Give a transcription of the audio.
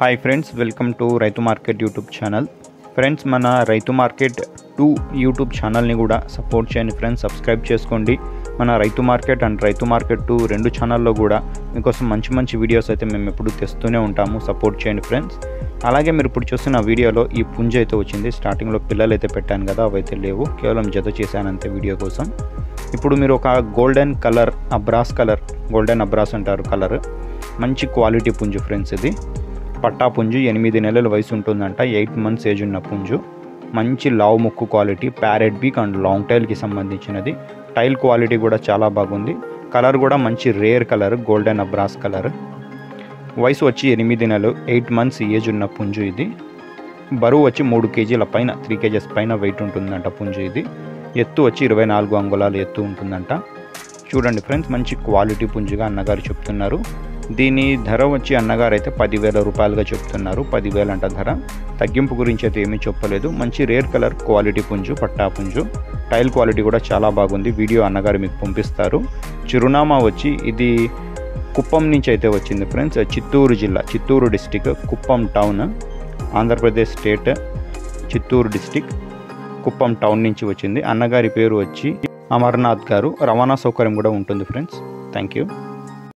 hi friends welcome to రైతు market YouTube channel friends మన రైతు మార్కెట్ టూ యూట్యూబ్ ఛానల్ని కూడా సపోర్ట్ చేయండి ఫ్రెండ్స్ సబ్స్క్రైబ్ చేసుకోండి మన రైతు మార్కెట్ అండ్ రైతు మార్కెట్ టూ రెండు ఛానల్లో కూడా మీకోసం మంచి మంచి వీడియోస్ అయితే మేము ఎప్పుడు తెస్తూనే ఉంటాము సపోర్ట్ చేయండి ఫ్రెండ్స్ అలాగే మీరు ఇప్పుడు చూస్తున్న వీడియోలో ఈ పుంజ అయితే వచ్చింది స్టార్టింగ్లో పిల్లలు అయితే పెట్టాను కదా అవైతే లేవు కేవలం జత చేశాను అంతే వీడియో కోసం ఇప్పుడు మీరు ఒక గోల్డెన్ కలర్ అబ్రాస్ కలర్ గోల్డెన్ అబ్రాస్ అంటారు కలర్ మంచి క్వాలిటీ పుంజు ఫ్రెండ్స్ ఇది పట్టా పుంజు ఎనిమిది నెలల వయసు ఉంటుందంట ఎయిట్ మంత్స్ ఏజ్ ఉన్న పుంజు మంచి లావ్ ముక్కు quality parrot beak and long టైల్కి సంబంధించినది టైల్ క్వాలిటీ కూడా చాలా బాగుంది కలర్ కూడా మంచి రేర్ కలర్ గోల్డెన్ అబ్రాస్ కలర్ వయసు వచ్చి ఎనిమిది నెలలు ఎయిట్ మంత్స్ ఏజ్ ఉన్న పుంజు ఇది బరువు వచ్చి మూడు కేజీల పైన త్రీ కేజెస్ పైన వెయిట్ ఉంటుందంట పుంజు ఇది ఎత్తు వచ్చి ఇరవై నాలుగు అంగుళాలు ఎత్తు ఉంటుందంట చూడండి ఫ్రెండ్స్ మంచి క్వాలిటీ పుంజుగా అన్నగారు చెప్తున్నారు దీని ధర వచ్చి అన్నగారు అయితే పదివేల రూపాయలుగా చెప్తున్నారు పదివేలు అంట ధర తగ్గింపు గురించి అయితే ఏమీ చెప్పలేదు మంచి రేర్ కలర్ క్వాలిటీ పుంజు పట్టా పుంజు టైల్ క్వాలిటీ కూడా చాలా బాగుంది వీడియో అన్నగారు మీకు పంపిస్తారు చిరునామా వచ్చి ఇది కుప్పం నుంచి అయితే వచ్చింది ఫ్రెండ్స్ చిత్తూరు జిల్లా Chittoor district Kuppam town Andhra Pradesh state Chittoor district Kuppam town నుంచి వచ్చింది అన్నగారి పేరు వచ్చి అమర్నాథ్ గారు రవాణా సౌకర్యం కూడా ఉంటుంది ఫ్రెండ్స్ థ్యాంక్ యూ